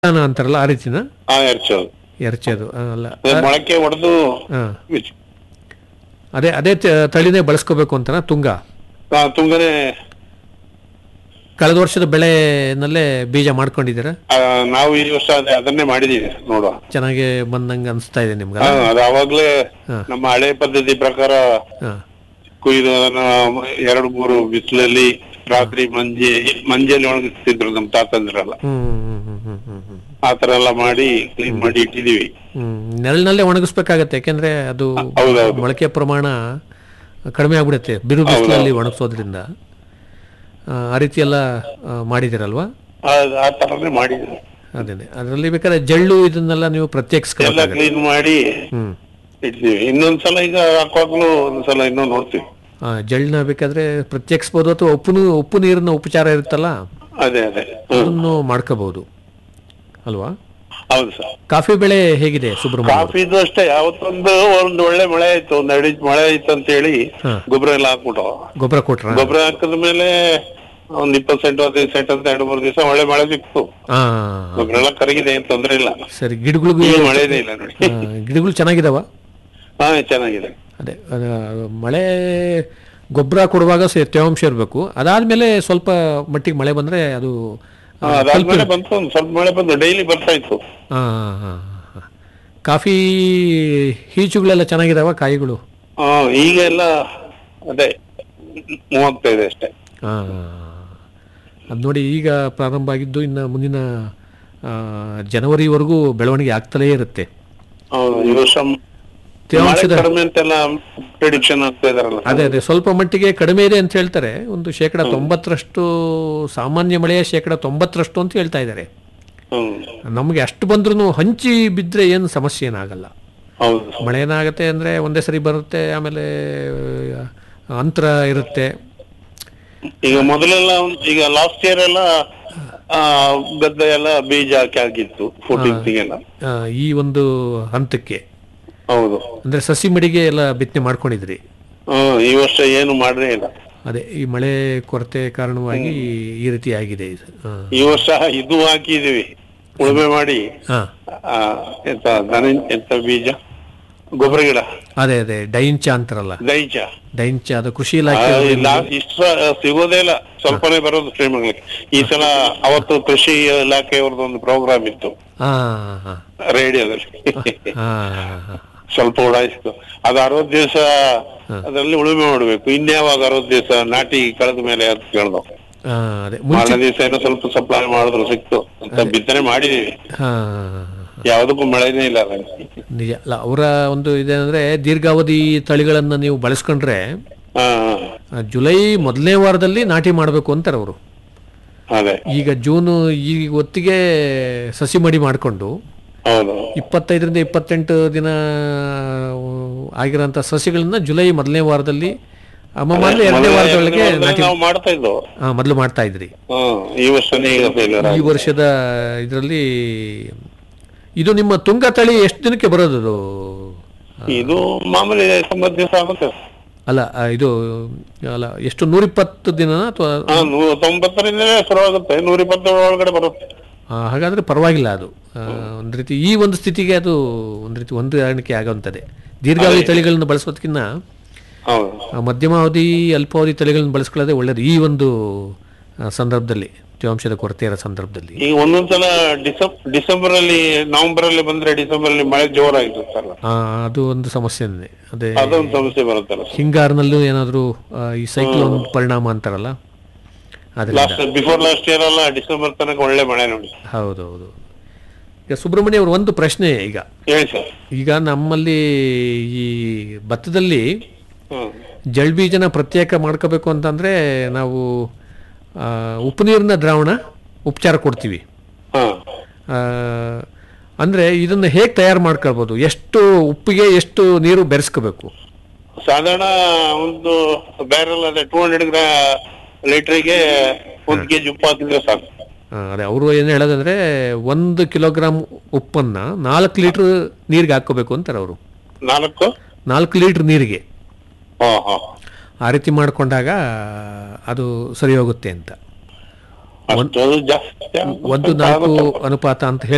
ವಿಧಾನ ಅಂತಾರಲ್ಲ ಆ ರೀತಿನ ಆ ಎರಚೋದು ಎರಚೋದು ಆ, ಅಲ್ಲ ಅದೇ ಮೊಳಕೆ ಹೊಡೆದು ಹಾ ಅದೇ ಅದೇ ತ- ತಳಿನೇ ಬಳಸ್ಕೋಬೇಕು ಅಂತನಾ ತುಂಗ ತುಂಬಾನೇ ಕಳೆದ ವರ್ಷದ ಬೆಳೆನಲ್ಲೇ ಬೀಜ ಮಾಡ್ಕೊಂಡಿದ್ದೀರಾ ಆ, ನಾವು ಈ ವರ್ಷ ಅದೇ ಅದನ್ನೇ ಮಾಡಿದೀವಿ ನೋಡುವ ಚೆನ್ನಾಗಿ ಬಂದಂಗೆ ಅನಿಸ್ತಾ ಇದೆ ನಿಮ್ಗೆ ಹಾ, ಅದು ಅವಾಗ್ಲೇ ಹಾ. ನಮ್ಮ ಹಳೆ ಪದ್ಧತಿ ಪ್ರಕಾರ ಹಾಂ ಕುಯ್ದು ಅದನ್ನ ಎರಡು ಮೂರು ಬಿಸಿಲಲ್ಲಿ ರಾತ್ರಿ ಮಂಜೆ ಮಂಜೆಯಲ್ಲಿ ಒಣಗಿಸ್ತಿದ್ರು ನಮ್ಮ ತಾತಂದ್ರೆಲ್ಲ ಹ್ಞೂ ಹ್ಞೂ ಹ್ಞೂ ಹ್ಞೂ ಹ್ಞೂ ಹ್ಞೂ ಆತರ ಎಲ್ಲ ಮಾಡಿ ಕ್ಲೀನ್ ಮಾಡಿ ಇಟ್ಟಿದೀವಿ ಹ್ಮ್ ನೆರಳಿನಲ್ಲೇ ಒಣಗಿಸ್ಬೇಕಾಗತ್ತೆ ಯಾಕೆಂದ್ರೆ ಅದು ಹೌದೌದು. ಮೊಳಕೆ ಪ್ರಮಾಣ ಕಡಿಮೆ ಆಗ್ಬಿಡುತ್ತೆ ಬಿರು ಬಿಸಿಲಲ್ಲಿ ಒಣಗಿಸೋದ್ರಿಂದ ಆ, ಆ ರೀತಿ ಎಲ್ಲ ಆ, ಮಾಡಿದಿರಲ್ವಾ ಆ- ಆ ತರನೇ ಮಾಡಿದೀವಿ ಅದೇನೆ ಅದರಲ್ಲಿ ಬೇಕಾದ್ರೆ ಜಳ್ಳು ಇದನ್ನೆಲ್ಲ ನೀವು ಎಲ್ಲ ಪ್ರತ್ಯೇಕಿಸ್ಕೊಳ್ಳೋದು ಕ್ಲೀನ್ ಮಾಡಿ ಹ್ಮ್ ಇಟ್ಟಿದೀವಿ ಇನ್ನೊಂದ್ಸಲ ಈಗ ಹಾಕುವಾಗ್ಲೂ ಒಂದ್ಸಲ ಇನ್ನೂ ನೋಡ್ತೀವಿ ಆ, ಜಳ್ಳನ್ನ ಬೇಕಾದ್ರೆ ಪ್ರತ್ಯೇಕಿಸ್ಬೋದು ಅಥವಾ ಉಪ್ಪು ನೀ- ಉಪ್ಪು ನೀರಿನ ಉಪಚಾರ ಇರುತ್ತಲ್ಲ ಅದೇ ಅದೇ ಹ್ಮ್ ಅದನ್ನು ಮಾಡ್ಕೋಬಹುದು ಅಲ್ವಾ ಹೌದು ಸರ್ ಕಾಫಿ ಬೆಳೆ ಹೇಗಿದೆ ಸುಬ್ರಹ್ಮಣ್ಯ ಅವ್ರೆ? ಕಾಫಿದು ಅಷ್ಟೇ ಯಾವತ್ತೊಂದು ಒಂದ್ ಒಳ್ಳೆ ಮಳೆ ಆಯ್ತು ಒಂದ್ ಎರಡು ಇಂಚ್ ಮಳೆ ಆಯ್ತು ಅಂತ ಹೇಳಿ ಹಾ. ಗೊಬ್ಬರ ಎಲ್ಲ ಹಾಕ್ಬಿಟ್ಟು ಗೊಬ್ಬರ ಕೊಟ್ರ ಗೊಬ್ಬರ ಹಾಕಿದ ಮೇಲೆ ಒಂದ್ ಇಪ್ಪತ್ತು ಸೆಂಟ್ ಹದಿನೈದು ಸೆಂಟ್ ಅಂತ ಎರಡು ಮೂರು ದಿವಸ ಒಳ್ಳೆ ಮಳೆ ಸಿಕ್ತು ಹಾ ಗೊಬ್ಬರ ಎಲ್ಲ ಕರಗಿದೆ ಏನ್ ತೊಂದ್ರೆ ಇಲ್ಲ ಸರಿ ಗಿಡಗಳಿಗೂ ಈಗ ಮಳೆನೇ ಇಲ್ಲ ನೋಡಿ ಆ, ಗಿಡಗಳು ಚೆನ್ನಾಗಿದಾವ ಹಾ ಚೆನ್ನಾಗಿದೆ ಅದೇ ಅದು ಮಳೆ ಗೊಬ್ಬರ ಕೊಡುವಾಗ ಸ- ತೇವಾಂಶ ಇರಬೇಕು ಅದಾದ್ಮೇಲೆ ಸ್ವಲ್ಪ ಮಟ್ಟಿಗೆ ಮಳೆ ಬಂದ್ರೆ ಅದು ಆ, ಹಾ, ಅದಾದ್ಮೇಲೆ ಬಂತು ಒಂದ್ ಸ್ವಲ್ಪ ಮಳೆ ಬಂದು ಡೈಲಿ ಬರ್ತಾ ಇತ್ತು ಆ, ಆ, ಆ. ಕಾಫಿ ಹೀಚುಗಳೆಲ್ಲ ಚೆನ್ನಾಗಿದಾವ ಕಾಯಿಗಳು ಹಾ ಈಗ ಎಲ್ಲ ಅದೇ ಮೂವಾಗ್ತಾ ಇದೆ ಅಷ್ಟೇ ಅದು ನೋಡಿ ಈಗ ಪ್ರಾರಂಭ ಆಗಿದ್ದು ಇನ್ನು ಮುಂದಿನ ಆ, ಜನವರಿವರೆಗೂ ಬೆಳವಣಿಗೆ ಆಗ್ತಲೇ ಇರುತ್ತೆ ಹೌದು ಈ ವರ್ಷ ಮಳೆ ತೇವಾಂಶದ ಕಡಿಮೆ ಅಂತೆಲ್ಲ ಪ್ರಿಡಿಕ್ಷನ್ ಆಗ್ತಾ ಇದಾರಲ್ಲ ಅದೇ ಅದೇ ಸ್ವಲ್ಪ ಮಟ್ಟಿಗೆ ಕಡಿಮೆ ಇದೆ ಅಂತ ಹೇಳ್ತಾರೆ ಒಂದು ಶೇಕಡ ತೊಂಬತ್ತರಷ್ಟು ಸಾಮಾನ್ಯ ಮಳೆಯ ಶೇಕಡ ತೊಂಬತ್ತರಷ್ಟು ಅಂತ ಹೇಳ್ತಾ ಇದ್ದಾರೆ ಹ್ಮ್ ನಮಗೆ ಅಷ್ಟು ಬಂದ್ರೂ ಹಂಚಿ ಬಿದ್ದರೆ ಏನು ಸಮಸ್ಯೆ ಏನಾಗಲ್ಲ ಹೌದು ಮಳೆ ಏನಾಗುತ್ತೆ ಅಂದರೆ ಒಂದೇ ಸರಿ ಬರುತ್ತೆ ಆಮೇಲೆ ಆ, ಅಂತರ ಇರುತ್ತೆ ಈಗ ಮೊದಲೆಲ್ಲ ಒಂದ್- ಈಗ ಲಾಸ್ಟ್ ಇಯರ್ ಎಲ್ಲ ಆ, ಗದ್ದೆ ಎಲ್ಲ ಬೀಜ ಹಾಕಿ ಆಗಿತ್ತು ಫೋರ್ಟೀನ್ತಿಗೆಲ್ಲ ಆ, ಈ ಒಂದು ಹಂತಕ್ಕೆ ಹೌದು ಅಂದರೆ ಸಸಿ ಮಡಿಗೆ ಎಲ್ಲ ಬಿತ್ತನೆ ಮಾಡ್ಕೊಂಡಿದ್ರಿ ಹ್ಮ್ ಈ ವರ್ಷ ಏನು ಮಾಡದೇ ಇಲ್ಲ ಅದೇ ಈ ಮಳೆ ಕೊರತೆ ಕಾರಣವಾಗಿ ಈ ರೀತಿ ಆಗಿದೆ ಇದು ಹಾಂ ಈ ವರ್ಷ ಇದು ಹಾಕಿದೀವಿ ಉಳುಮೆ ಮಾಡಿ ಹಾಂ ಆ, ಎಂತ ದನ ಎಂತ ಬೀಜ ಗೊಬ್ಬರ ಗಿಡ ಅದೇ ಅದೇ ಡೈಂಚ ಅಂತಾರಲ್ಲ ದೈಚ ಡೈಂಚ ಅದು ಕೃಷಿ ಆ, ಇಲಾಖೆ ಇಲ್ಲ ಇಷ್ಟ ಸಿಗೋದೇ ಇಲ್ಲ ಸ್ವಲ್ಪನೇ ಬರೋದು ಶ್ರೀಮಂಗಲಕ್ಕೆ ಈ ಸಲ ಅವತ್ತು ಕೃಷಿ ಇಲಾಖೆಯವ್ರದ್ದು ಒಂದು ಪ್ರೋಗ್ರಾಮ್ ಇತ್ತು ಹಾಂ ಹಾಂ ರೇಡಿಯೋದಲ್ಲಿ ಹಾಂ ಸ್ವಲ್ಪ ಉಡಾಯಿಸ್ತು ಅದು ಅರವತ್ತು ದಿವಸ ಅದರಲ್ಲಿ ಉಳುಮೆ ಮಾಡ್ಬೇಕು ಇನ್ಯಾವಾಗ ಅರವತ್ತು ದಿವಸ ನಾಟಿ ಕಳೆದ ಮೇಲೆ ಅಂತ ಕೇಳ್ದವು ಅದೇ ಮುಂಚೆ ಮಾರನೇ ದಿವಸ ಏನೋ ಸ್ವಲ್ಪ ಸಪ್ಲೈ ಮಾಡಿದ್ರು ಸಿಕ್ತು ಅಂತ ಬಿತ್ತನೆ ಮಾಡಿದೀವಿ ಹಾಂ ಯಾವ್ದಕ್ಕೂ ಮಳೆನೇ ಇಲ್ಲ ಅದ್ರಲ್ಲಿ. ನಿಜ ಅಲ್ಲ ಅವರ ಒಂದು ಇದೇನಂದ್ರೆ ದೀರ್ಘಾವಧಿ ತಳಿಗಳನ್ನು ನೀವು ಬಳಸ್ಕೊಂಡ್ರೆ ಹಾ ಹಾ. ಆ, ಜುಲೈ ಮೊದಲನೇ ವಾರದಲ್ಲಿ ನಾಟಿ ಮಾಡಬೇಕು ಅಂತಾರೆ ಅವರು ಅದೇ ಈಗ ಜೂನು ಈ ಹೊತ್ತಿಗೆ ಸಸಿ ಮಡಿ ಮಾಡಿಕೊಂಡು ಹೌದು ಇಪ್ಪತ್ತೈದರಿಂದ ಇಪ್ಪತ್ತೆಂಟು ದಿನ ಆಗಿರೋಂಥ ಸಸಿಗಳನ್ನ ಜುಲೈ ಮೊದಲನೇ ವಾರದಲ್ಲಿ ಅಮ್ಮ ಮೊದಲು ಎರಡನೇ ಮೊದಲನೇ ವಾರದೊಳಗೆ ಮೊದಲನೇ ನಾಟಿ ನಾವು ಮಾಡ್ತಾ ಇದ್ವು ಆ, ಮೊದಲು ಮಾಡ್ತಾ ಇದ್ರಿ ಹ್ಮ್ ಈ ವರ್ಷನೇ ಈಗ ಫೇಲ್ಯೂರ್ ಈ ವರ್ಷದ ಇದರಲ್ಲಿ ಇದು ನಿಮ್ಮ ತುಂಗ ತಳಿ ಎಷ್ಟು ದಿನಕ್ಕೆ ಬರೋದು ಅದು ಇದು ಮಾಮೂಲಿ ತೊಂಬತ್ತು ದಿವಸ ಆಗುತ್ತೆ ಅಲ್ಲ ಆ, ಇದು ಅಲ್ಲ ಎಷ್ಟು ನೂರಿಪ್ಪತ್ತು ದಿನ ಅಥವಾ ಹಾ ನೂರ ತೊಂಬತ್ತರಿಂದಲೇ ಶುರು ಆಗುತ್ತೆ ನೂರ ಇಪ್ಪತ್ತರ ಒಳಗಡೆ ಬರುತ್ತೆ ಆ, ಹಾಗಾದ್ರೆ ಪರವಾಗಿಲ್ಲ ಅದು ಆ, ಒಂದು ರೀತಿ ಈ ಒಂದು ಸ್ಥಿತಿಗೆ ಅದು ಒಂದು ರೀತಿ ಹೊಂದಾಣಿಕೆ ಆಗುವಂಥದ್ದೇ ದೀರ್ಘಾವಧಿ ತಳಿಗಳನ್ನು ಬಳಸೋದಕ್ಕಿಂತ ಹೌದು ಆ, ಮಧ್ಯಮಾವಧಿ ಅಲ್ಪಾವಧಿ ತಳಿಗಳನ್ನು ಬಳಸ್ಕೊಳ್ಳೋದೇ ಒಳ್ಳೆಯದು ಈ ಒಂದು ಆ, ಸಂದರ್ಭದಲ್ಲಿ ತೇವಾಂಶದ ಕೊರತೆ ಇರೋ ಸಂದರ್ಭದಲ್ಲಿ ಈಗ ಒಂದೊಂದ್ಸಲ ಡಿಸೆಂಬರ್ ಡಿಸೆಂಬರ್ ಅಲ್ಲಿ ನವೆಂಬರ್ ಅಲ್ಲಿ ಬಂದ್ರೆ ಡಿಸೆಂಬರ್ ಅಲ್ಲಿ ಮಳೆ ಜೋರಾಗಿರುತ್ತಲ್ಲ ಆ, ಅದು ಒಂದು ಸಮಸ್ಯೆನೇ ಅದೇ ಅದೊಂದು ಸಮಸ್ಯೆ ಬರುತ್ತಲ್ಲ ಹಿಂಗಾರಿನಲ್ಲೂ ಏನಾದರೂ ಈ ಸೈಕ್ಲೋನ್ ಪರಿಣಾಮ ಅಂತಾರಲ್ಲ ಅದರಿಂದ ಲಾಸ್ಟ್ ಬಿಫೋರ್ ಲಾಸ್ಟ್ ಇಯರ್ ಅಲ್ಲ ಡಿಸೆಂಬರ್ ತನಕ ಒಳ್ಳೆ ಮಳೆ ನೋಡಿ ಹೌದು ಹೌದು ಈಗ ಸುಬ್ರಹ್ಮಣ್ಯ ಅವರು ಒಂದು ಪ್ರಶ್ನೆ ಈಗ ಹೇಳಿ ಸರ್ ಈಗ ನಮ್ಮಲ್ಲಿ ಈ ಭತ್ತದಲ್ಲಿ ಹ್ಮ್ ಜಳ್ಬೀಜನ ಪ್ರತ್ಯೇಕ ಮಾಡ್ಕೋಬೇಕು ಅಂತಂದರೆ ನಾವು ಆ, ಉಪ್ಪು ನೀರಿನ ದ್ರಾವಣ ಉಪಚಾರ ಕೊಡ್ತೀವಿ ಹಾ ಅಂದರೆ ಇದನ್ನು ಹೇಗೆ ತಯಾರು ಮಾಡ್ಕೊಳ್ಬೋದು ಎಷ್ಟು ಉಪ್ಪಿಗೆ ಎಷ್ಟು ನೀರು ಬೆರೆಸ್ಕೋಬೇಕು ಸಾಧಾರಣ ಒಂದು ಬ್ಯಾರಲ್ ಅದೇ ಟೂ ಹಂಡ್ರೆಡ್ ಗ್ರಾ ಲೀಟರ್ಗೆ ಒಂದು ಕೆಜಿ ಉಪ್ಪು ಹಾಕಿದ್ರೆ ಸಾಕು ಆ, ಅದೇ ಅವರು ಏನು ಹೇಳೋದಂದರೆ ಒಂದು ಕಿಲೋಗ್ರಾಮ್ ಉಪ್ಪನ್ನು ನಾಲ್ಕು ಲೀಟ್ರ್ ನೀರಿಗೆ ಹಾಕ್ಕೋಬೇಕು ಅಂತಾರೆ ಅವರು ನಾಲ್ಕು ನಾಲ್ಕು ಲೀಟ್ರ್ ನೀರಿಗೆ ಹಾ ಹಾ ಆ ರೀತಿ ಮಾಡಿಕೊಂಡಾಗ ಅದು ಸರಿ ಹೋಗುತ್ತೆ ಅಂತ ಅಷ್ಟು ಜಾಸ್ತಿ ಒಂದು ನಾಲ್ಕು ಅನುಪಾತ ಅಂತ ಹೇಳಿ